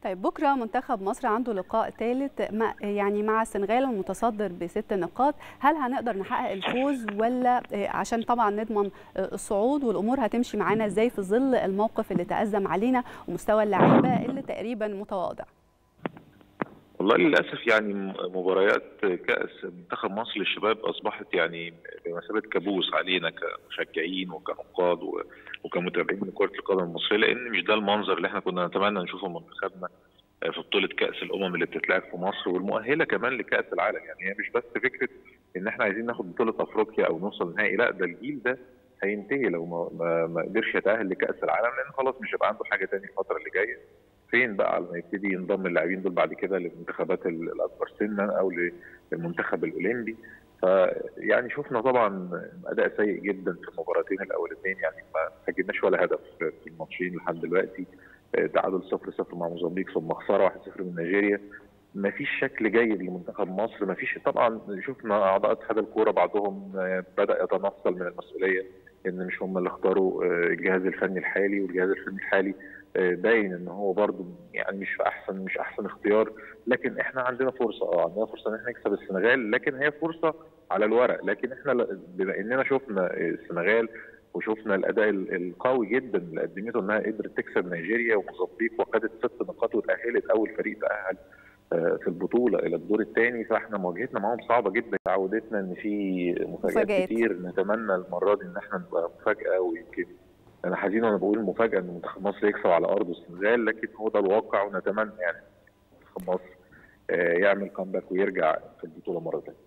طيب بكره منتخب مصر عنده لقاء ثالث مع يعني مع السنغال المتصدر بست نقاط هل هنقدر نحقق الفوز ولا عشان طبعا نضمن الصعود والامور هتمشي معانا ازاي في ظل الموقف اللي تأزم علينا ومستوى اللعيبه اللي تقريبا متواضع والله للاسف يعني مباريات كاس منتخب مصر للشباب اصبحت يعني بمثابه كابوس علينا كمشجعين وكنقاد وكمتابعين لكره القدم المصريه لان مش ده المنظر اللي احنا كنا نتمنى نشوفه منتخبنا في بطوله كاس الامم اللي بتتلعب في مصر والمؤهله كمان لكاس العالم يعني هي مش بس فكره ان احنا عايزين ناخد بطوله افريقيا او نوصل نهائي لا ده الجيل ده هينتهي لو ما, ما, ما قدرش يتاهل لكاس العالم لان خلاص مش هيبقى عنده حاجه ثانيه الفتره اللي جايه فين بقى لما يبتدي ينضم اللاعبين دول بعد كده للمنتخبات الاكبر سنا او للمنتخب الاولمبي فيعني شفنا طبعا اداء سيء جدا في المباراتين الاولانيين يعني ما سجلناش ولا هدف في الماتشين لحد دلوقتي تعادل 0 0 مع موزمبيق ثم خساره 1 0 من نيجيريا ما فيش شكل جيد لمنتخب مصر ما فيش طبعا شفنا اعضاء اتحاد الكوره بعضهم بدا يتنصل من المسؤوليه ان مش هم اللي اختاروا الجهاز الفني الحالي والجهاز الفني الحالي باين ان هو برده يعني مش في احسن مش احسن اختيار لكن احنا عندنا فرصه اه عندنا فرصه ان احنا نكسب السنغال لكن هي فرصه على الورق لكن احنا بما اننا شفنا السنغال وشفنا الاداء القوي جدا اللي قدمته انها قدرت تكسب نيجيريا وموزمبيق وخدت ست نقاط وتاهلت اول فريق تاهل في البطوله الى الدور الثاني فاحنا مواجهتنا معاهم صعبه جدا عودتنا ان في مفاجات كتير نتمنى المره دي ان احنا نبقى مفاجاه ويمكن انا حزين وانا بقول المفاجاه ان منتخب مصر يكسب على ارض السنغال لكن هو ده الواقع ونتمنى يعني منتخب مصر يعمل كامباك ويرجع في البطوله مره ثانيه